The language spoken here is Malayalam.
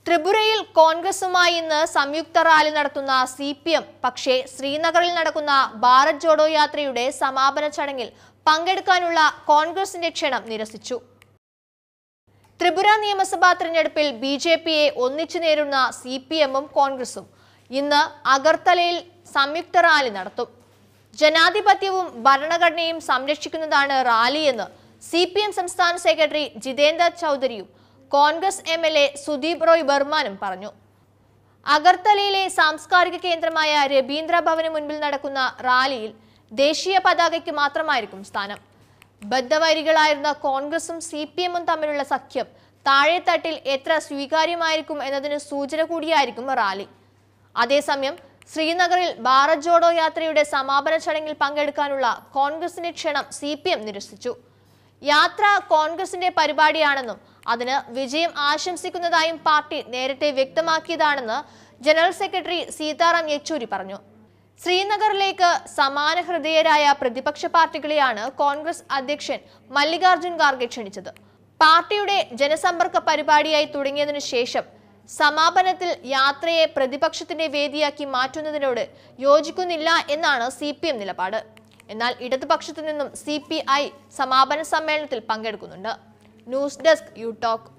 ത്രിപുരയിൽ കോൺഗ്രസുമായി ഇന്ന് സംയുക്ത റാലി നടത്തുന്ന സി പി എം പക്ഷേ ശ്രീനഗറിൽ നടക്കുന്ന ഭാരത് ജോഡോ യാത്രയുടെ സമാപന ചടങ്ങിൽ പങ്കെടുക്കാനുള്ള കോൺഗ്രസിന്റെ ക്ഷണം നിരസിച്ചു ത്രിപുര നിയമസഭാ തെരഞ്ഞെടുപ്പിൽ ബി ജെ പിയെ ഒന്നിച്ചു നേരിടുന്ന സി പി എമ്മും കോൺഗ്രസും ഇന്ന് അഗർത്തലയിൽ സംയുക്ത റാലി നടത്തും ജനാധിപത്യവും ഭരണഘടനയും സംരക്ഷിക്കുന്നതാണ് റാലിയെന്ന് സി പി എം സംസ്ഥാന സെക്രട്ടറി ജിതേന്ദ്ര ചൗധരിയും Congress M L A Sudip Roy ബർമാനും പറഞ്ഞു അഗർത്തലയിലെ സാംസ്കാരിക കേന്ദ്രമായ രബീന്ദ്ര ഭവന് മുൻപിൽ നടക്കുന്ന റാലിയിൽ ദേശീയ പതാകയ്ക്ക് മാത്രമായിരിക്കും സ്ഥാനം ബദ്ധവൈരികളായിരുന്ന കോൺഗ്രസും സി പി എമ്മും തമ്മിലുള്ള സഖ്യം താഴെത്തട്ടിൽ എത്ര സ്വീകാര്യമായിരിക്കും എന്നതിന് സൂചന കൂടിയായിരിക്കും റാലി അതേസമയം ശ്രീനഗറിൽ ഭാരത് ജോഡോ യാത്രയുടെ സമാപന ചടങ്ങിൽ പങ്കെടുക്കാനുള്ള കോൺഗ്രസിന്റെ ക്ഷണം സി പി എം നിരസിച്ചു യാത്ര കോൺഗ്രസിന്റെ പരിപാടിയാണെന്നും അതിന് വിജയം ആശംസിക്കുന്നതായും പാർട്ടി നേരത്തെ വ്യക്തമാക്കിയതാണെന്ന് ജനറൽ സെക്രട്ടറി സീതാറാം യെച്ചൂരി പറഞ്ഞു ശ്രീനഗറിലേക്ക് സമാന ഹൃദയരായ പ്രതിപക്ഷ പാർട്ടികളെയാണ് കോൺഗ്രസ് അധ്യക്ഷൻ മല്ലികാർജുൻ ഖാർഗെ ക്ഷണിച്ചത് പാർട്ടിയുടെ ജനസമ്പർക്ക പരിപാടിയായി തുടങ്ങിയതിനു ശേഷം സമാപനത്തിൽ യാത്രയെ പ്രതിപക്ഷത്തിന്റെ വേദിയാക്കി മാറ്റുന്നതിനോട് യോജിക്കുന്നില്ല എന്നാണ് സി നിലപാട് എന്നാൽ ഇടതുപക്ഷത്തു നിന്നും സി സമാപന സമ്മേളനത്തിൽ പങ്കെടുക്കുന്നുണ്ട് ന്യൂസ് ഡെസ്ക് യു ടോക്ക്